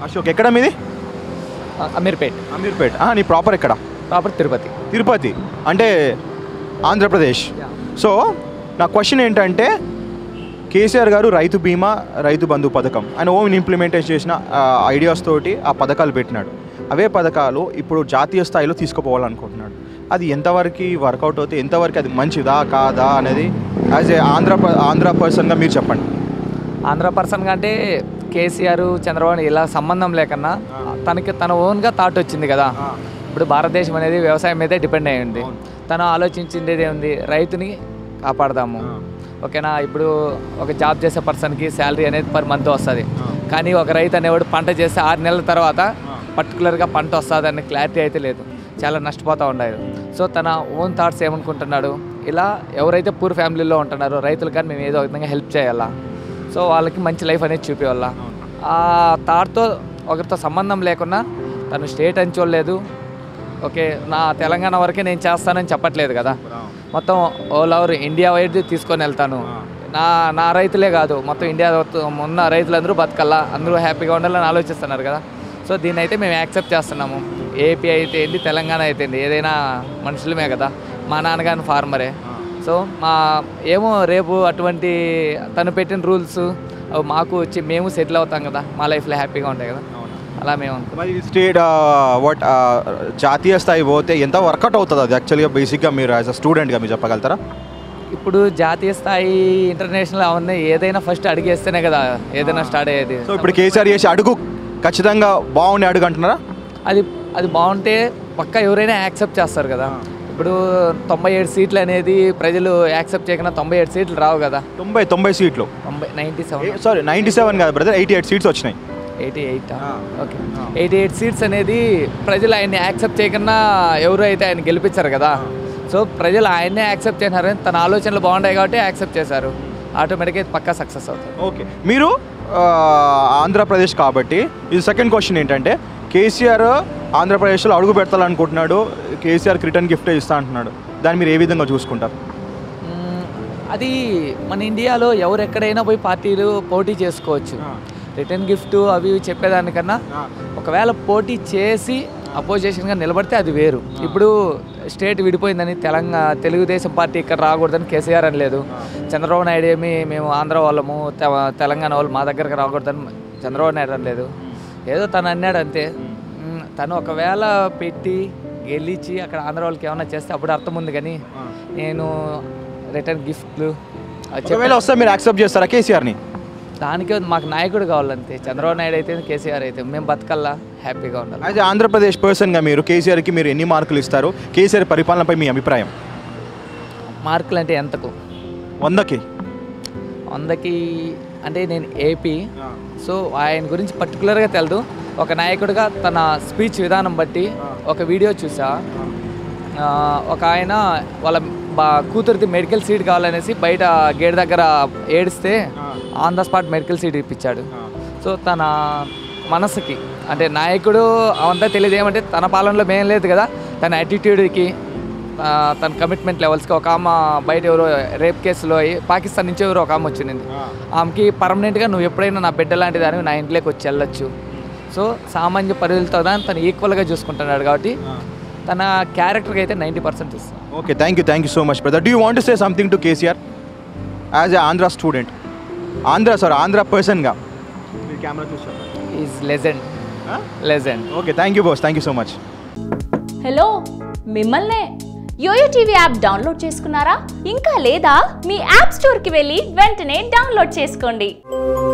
అశోక్ ఎక్కడ మీది ఆ, అమీర్పేట్ అమీర్పేట్ ఆ, నీ ప్రాపర్ ఎక్కడ ప్రాపర్ తిరుపతి తిరుపతి అంటే ఆంధ్రప్రదేశ్ సో నా క్వశ్చన్ ఏంటంటే కేసీఆర్ గారు రైతు బీమా రైతు బంధు పథకం ఆయన ఓన్ ఇంప్లిమెంటేషన్ చేసిన ఐడియాస్ తోటి ఆ పథకాలు పెట్టినాడు అవే పథకాలు ఇప్పుడు జాతీయ స్థాయిలో తీసుకుపోవాలనుకుంటున్నాడు అది ఎంతవరకు వర్కౌట్ అవుతే ఎంతవరకు అది మంచిదా కాదా అనేది యాజ్ ఏ ఆంధ్ర ప- ఆంధ్ర పర్సన్గా మీరు చెప్పండి ఆంధ్ర పర్సన్ అంటే కేసీఆర్ చంద్రబాబు ఇలా సంబంధం లేకన్నా తనకి తన ఓన్గా థాట్ వచ్చింది కదా ఇప్పుడు భారతదేశం అనేది వ్యవసాయం మీదే డిపెండ్ అయి ఉంది తను ఆలోచించింది ఏముంది రైతుని కాపాడదాము ఓకేనా ఇప్పుడు ఒక జాబ్ చేసే పర్సన్కి శాలరీ అనేది పర్ మంత్ వస్తుంది కానీ ఒక రైతు అనేవాడు పంట చేస్తే ఆరు నెలల తర్వాత పర్టికులర్గా పంట వస్తుంది అనే క్లారిటీ అయితే లేదు చాలా నష్టపోతూ ఉండేది సో తన ఓన్ థాట్స్ ఏమనుకుంటున్నాడు ఇలా ఎవరైతే పూర్ ఫ్యామిలీలో ఉంటున్నారో రైతులకు కానీ మేము ఏదో ఒక విధంగా హెల్ప్ చేయాలా సో వాళ్ళకి మంచి లైఫ్ అనేది చూపించాల ఆ థాట్తో ఒకరితో సంబంధం లేకుండా తను స్టేట్ అని చూడలేదు ఓకే నా తెలంగాణ వరకే నేను చేస్తానని చెప్పట్లేదు కదా మొత్తం ఓల్ ఓవర్ ఇండియా వైడ్ తీసుకొని వెళ్తాను నా నా రైతులే కాదు మొత్తం ఇండియా మొత్తం ఉన్న రైతులందరూ బతకల్లా అందరూ హ్యాపీగా ఉండాలని ఆలోచిస్తున్నారు కదా సో దీన్ని అయితే మేము యాక్సెప్ట్ చేస్తున్నాము ఏపీ అయితే ఏంటి తెలంగాణ అయితే ఏంటి ఏదైనా మనుషులమే కదా మా నాన్నగారిని ఫార్మరే సో మా ఏమో రేపు అటువంటి తను పెట్టిన రూల్స్ అవి మాకు వచ్చి మేము సెటిల్ అవుతాం కదా మా లైఫ్లో హ్యాపీగా ఉంటాయి కదా అలా మేము అనుకుంటాం. మరి స్టేట్ వాట్ జాతీయ స్థాయి పోతే ఎంత వర్కౌట్ అవుతుంది అది యాక్చువల్గా బేసిక్గా మీరు యాజ్ అ స్టూడెంట్గా మీరు చెప్పగలుగుతారా ఇప్పుడు జాతీయ స్థాయి ఇంటర్నేషనల్ అవన్నీ ఏదైనా ఫస్ట్ అడిగేస్తేనే కదా ఏదైనా స్టార్ట్ అయ్యేది సో ఇప్పుడు కేసీఆర్ చేసి అడుగు ఖచ్చితంగా బాగుండే అడుగు అంటున్నారా అది అది బాగుంటే పక్క ఎవరైనా యాక్సెప్ట్ చేస్తారు కదా ఇప్పుడు తొంభై ఏడు సీట్లు అనేది ప్రజలు యాక్సెప్ట్ చేయకుండా తొంభై ఏడు సీట్లు రావు కదా తొంభై తొంభై సీట్లు తొంభై ninety seven sorry ninety seven కాదు బ్రదర్ ఎయిటీ ఎయిట్ సీట్స్ వచ్చినాయి eighty eight okay eighty eight seats అనేది ప్రజలు ఆయన్ని యాక్సెప్ట్ చేయకుండా ఎవరు అయితే ఆయన గెలిపించారు కదా సో ప్రజలు ఆయన్నే యాక్సెప్ట్ చేసినారు తన ఆలోచనలు బాగుంటాయి కాబట్టి యాక్సెప్ట్ చేశారు ఆటోమేటిక్గా పక్కా సక్సెస్ అవుతుంది ఓకే మీరు ఆ, ఆంధ్రప్రదేశ్ కాబట్టి ఇది సెకండ్ క్వశ్చన్ ఏంటంటే కేసీఆర్ ఆంధ్రప్రదేశ్లో అడుగు పెట్టాలనుకుంటున్నాడు కేసీఆర్ రిటర్న్ గిఫ్ట్ ఇస్తా అంటున్నాడు దాన్ని మీరు ఏ విధంగా చూసుకుంటారు మ్మ్. అది మన ఇండియాలో ఎవరు ఎక్కడైనా పోయి పార్టీలు పోటీ చేసుకోవచ్చు రిటర్న్ గిఫ్ట్ అవి ఇవి చెప్పేదానికన్నా ఒకవేళ పోటీ చేసి అపోజిషన్గా నిలబడితే అది వేరు ఇప్పుడు స్టేట్ విడిపోయిందని తెలంగాణ తెలుగుదేశం పార్టీ ఇక్కడ రాకూడదని కేసీఆర్ అని లేదు చంద్రబాబు నాయుడు ఏమి మేము ఆంధ్ర వాళ్ళము తె- తెలంగాణ వాళ్ళు మా దగ్గరకు రాకూడదని చంద్రబాబు నాయుడు అని లేదు ఏదో తను అన్నాడు అంతే మ్మ్. తను ఒకవేళ పెట్టి గెలిచి అక్కడ ఆంధ్ర వాళ్ళకి ఏమైనా చేస్తే అప్పుడు అర్థం ఉంది కానీ నేను రిటర్న్ గిఫ్ట్లు అది చెప్పే- ఒకవేళ వస్తే మీరు యాక్సెప్ట్ చేస్తారా కేసీఆర్ని దానికే మాకు నాయకుడు కావాలంతే చంద్రబాబు నాయుడు అయితే కేసీఆర్ అయితే మేము బతకల్లా హ్యాపీగా ఉండాలి యాజ్ ఆంధ్రప్రదేశ్ పర్సన్గా మీరు కేసీఆర్కి మీరు ఎన్ని మార్కులు ఇస్తారు కేసీఆర్ పరిపాలనపై మీ అభిప్రాయం మార్కులు అంటే ఎంతకు వందకి వందకి అంటే నేను ఏపీ సో ఆయన గురించి పర్టికులర్గా తెలదు ఒక నాయకుడిగా తన స్పీచ్ విధానం బట్టి ఒక వీడియో చూసా ఆ, ఒక ఆయన వాళ్ళ బా కూతురిది మెడికల్ సీట్ కావాలనేసి బయట గేట్ దగ్గర ఏడిస్తే on the spot medical seat ఇప్పించాడు సో తన మనసుకి అంటే నాయకుడు అవంతా తెలియదు ఏమంటే తన పాలనలో మేం లేదు కదా తన యాటిట్యూడ్కి తన కమిట్మెంట్ లెవెల్స్కి ఒక ఆమె బయట ఎవరో రేప్ కేసులో అయ్యి పాకిస్తాన్ నుంచి ఎవరో ఒక ఆమె వచ్చింది ఆమెకి పర్మనెంట్గా నువ్వు ఎప్పుడైనా నా బిడ్డ లాంటి దానివి నా ఇంట్లోకి వచ్చి వెళ్ళొచ్చు సో సామాన్య పరిధులతో తను ఈక్వల్గా చూసుకుంటున్నాడు కాబట్టి తన క్యారెక్టర్కి అయితే నైంటీ పర్సెంట్ ఇస్తాను okay thank you thank you so much brother do you want say something to KCR as a Andhra student Andhra sir Andhra పర్సన్గా మీరు కెమెరా చూస్తారు is legend legend okay thank you boss thank you so much hello మిమ్మల్నే YOYO TV app download చేసుకున్నారా ఇంకా లేదా మీ app స్టోర్కి వెళ్ళి వెంటనే డౌన్లోడ్ చేసుకోండి